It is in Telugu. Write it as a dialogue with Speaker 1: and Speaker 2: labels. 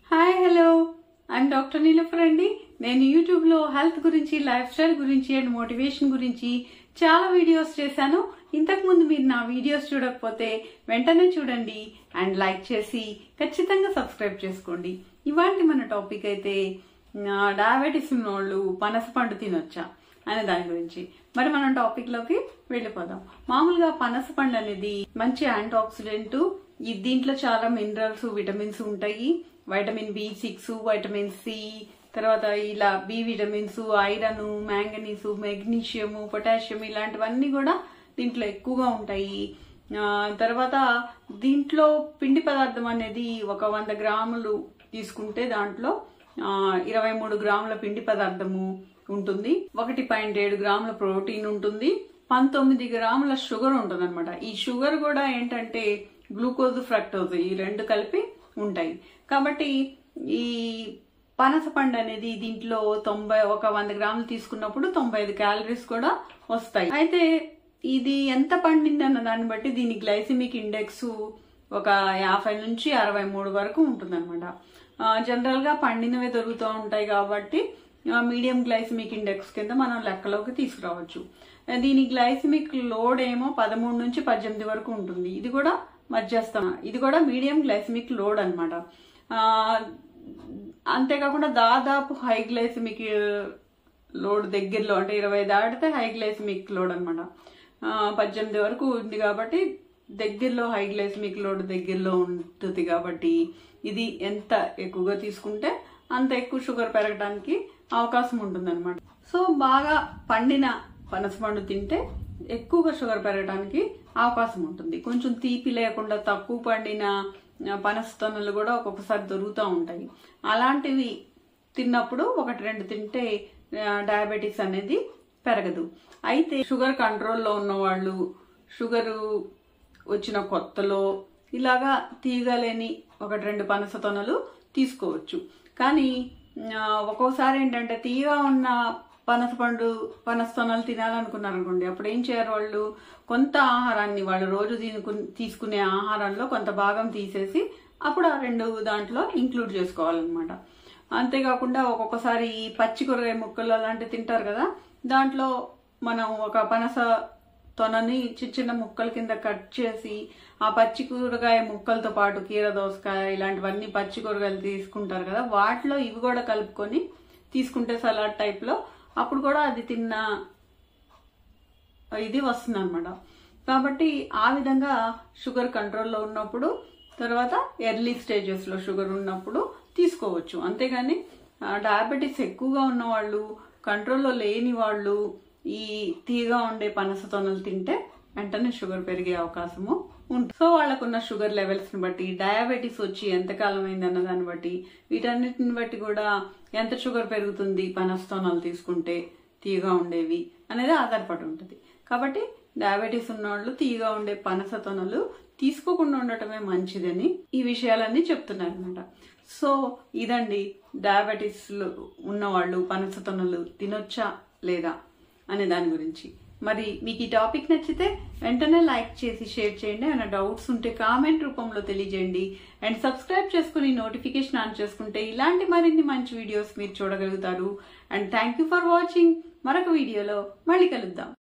Speaker 1: hi hello I'm doctor Nilofar అండి నేను యూట్యూబ్లో హెల్త్ గురించి లైఫ్ స్టైల్ గురించి అండ్ మోటివేషన్ గురించి చాలా వీడియోస్ చేశాను ఇంతకుముందు మీరు నా వీడియోస్ చూడకపోతే వెంటనే చూడండి అండ్ లైక్ చేసి ఖచ్చితంగా సబ్స్క్రైబ్ చేసుకోండి ఇవాళ మన టాపిక్ అయితే డయాబెటీస్ ఉన్నోళ్ళు పనస పండు తినొచ్చా అనే దాని గురించి మరి మనం టాపిక్ లోకి వెళ్ళిపోదాం మామూలుగా పనస పండు అనేది మంచి యాంటీ ఆక్సిడెంట్ ఈ దీంట్లో చాలా మినరల్స్ విటమిన్స్ ఉంటాయి vitamin B six vitamin C తర్వాత ఇలా B vitamins iron manganese magnesium potassium ఇలాంటివన్నీ కూడా దీంట్లో ఎక్కువగా ఉంటాయి ఆ, తర్వాత దీంట్లో పిండి పదార్థం అనేది ఒక వంద గ్రాములు తీసుకుంటే దాంట్లో ఆ, ఇరవై మూడు గ్రాముల పిండి పదార్థము ఉంటుంది ఒకటి పాయింట్ ఏడు గ్రాముల ప్రోటీన్ ఉంటుంది పంతొమ్మిది గ్రాముల షుగర్ ఉంటుంది అనమాట ఈ షుగర్ కూడా ఏంటంటే గ్లూకోజ్ ఫ్రక్టోజ్ ఈ రెండు కలిపి ఉంటాయి కాబట్టి ఈ పనస పండు అనేది దీంట్లో తొంభై ఒక వంద గ్రాములు తీసుకున్నప్పుడు తొంభై ఐదు క్యాలరీస్ కూడా వస్తాయి అయితే ఇది ఎంత పండింది అన్న దాన్ని బట్టి దీని గ్లైసిమిక్ ఇండెక్స్ ఒక యాభై నుంచి అరవై మూడు వరకు ఉంటుందన్నమాట ఆ, జనరల్ గా పండినవే దొరుకుతూ ఉంటాయి కాబట్టి ఆ, మీడియం గ్లైసిమిక్ ఇండెక్స్ కింద మనం లెక్కలోకి తీసుకురావచ్చు ఆ, దీని గ్లైసిమిక్ లోడ్ ఏమో పదమూడు నుంచి పద్దెనిమిది వరకు ఉంటుంది ఇది కూడా మధ్యస్థం ఇది కూడా మీడియం గ్లైసిమిక్ లోడ్ అనమాట అంతేకాకుండా దాదాపు హై గ్లైసిమిక్ లోడ్ దగ్గరలో అంటే ఇరవై దాటితే హై గ్లైసిమిక్ లోడ్ అనమాట పద్దెనిమిది వరకు ఉంది కాబట్టి దగ్గరలో హై గ్లైసిమిక్ లోడ్ దగ్గరలో ఉంటుంది కాబట్టి ఇది ఎంత ఎక్కువగా తీసుకుంటే అంత ఎక్కువ షుగర్ పెరగడానికి అవకాశం ఉంటుంది సో బాగా పండిన పనసపండు తింటే ఎక్కువగా షుగర్ పెరగడానికి అవకాశం ఉంటుంది కొంచెం తీపి లేకుండా తక్కువ పండిన ఆ, పనస తొనలు కూడా ఒక్కొక్కసారి దొరుకుతూ ఉంటాయి అలాంటివి తిన్నప్పుడు ఒకటి రెండు తింటే డయాబెటీస్ అనేది పెరగదు అయితే షుగర్ కంట్రోల్లో ఉన్న వాళ్ళు షుగరు వచ్చిన కొత్తలో ఇలాగా తీయగలేని ఒకటి రెండు పనస తొనలు తీసుకోవచ్చు కానీ ఆ, ఒక్కోసారి ఏంటంటే తీయగా ఉన్న పనస పండు పనస తొనలు తినాలనుకున్నారు అనుకోండి అప్పుడు ఏం చేయరు వాళ్ళు కొంత ఆహారాన్ని వాళ్ళు రోజు తినుకు తీసుకునే ఆహారంలో కొంత భాగం తీసేసి అప్పుడు ఆ రెండు దాంట్లో ఇంక్లూడ్ చేసుకోవాలన్నమాట అంతేకాకుండా ఒక్కొక్కసారి ఈ పచ్చి కూరగాయ ముక్కలు అలాంటివి తింటారు కదా దాంట్లో మనం ఒక పనస తొనని చిన్న చిన్న ముక్కల కింద కట్ చేసి ఆ పచ్చి కూరగాయ ముక్కలతో పాటు కీర దోసకాయ ఇలాంటివన్నీ పచ్చి కూరగాయలు తీసుకుంటారు కదా వాటిలో ఇవి కూడా కలుపుకొని తీసుకుంటే సలాడ్ టైప్లో అప్పుడు కూడా అది తిన్న ఇది వస్తుంది అనమాట కాబట్టి ఆ విధంగా షుగర్ కంట్రోల్లో ఉన్నప్పుడు తర్వాత ఎర్లీ స్టేజెస్లో షుగర్ ఉన్నప్పుడు తీసుకోవచ్చు అంతేగాని డయాబెటీస్ ఎక్కువగా ఉన్న వాళ్ళు కంట్రోల్లో లేని వాళ్ళు ఈ తీగా ఉండే పనస తొనలు తింటే వెంటనే షుగర్ పెరిగే అవకాశము ఉంటుంది సో వాళ్ళకున్న షుగర్ లెవెల్స్ ని బట్టి డయాబెటీస్ వచ్చి ఎంతకాలం అయింది అన్న దాన్ని బట్టి వీటన్నిటిని బట్టి కూడా ఎంత షుగర్ పెరుగుతుంది పనస తొనలు తీసుకుంటే తీయగా ఉండేవి అనేది ఆధారపడి ఉంటుంది కాబట్టి డయాబెటీస్ ఉన్న వాళ్ళు తీయగా ఉండే పనస తొనలు తీసుకోకుండా ఉండటమే మంచిదని ఈ విషయాలన్నీ చెప్తున్నారు అనమాట సో ఇదండి డయాబెటీస్ ఉన్నవాళ్ళు పనస తొనలు తినొచ్చా లేదా అనే దాని గురించి మరి మీకు ఈ టాపిక్ నచ్చితే వెంటనే లైక్ చేసి షేర్ చేయండి ఏమైనా డౌట్స్ ఉంటే కామెంట్ రూపంలో తెలియజేయండి అండ్ సబ్స్క్రైబ్ చేసుకుని నోటిఫికేషన్ ఆన్ చేసుకుంటే ఇలాంటి మరిన్ని మంచి వీడియోస్ మీరు చూడగలుగుతారు and thank you for watching మరొక వీడియోలో మళ్ళీ కలుద్దాం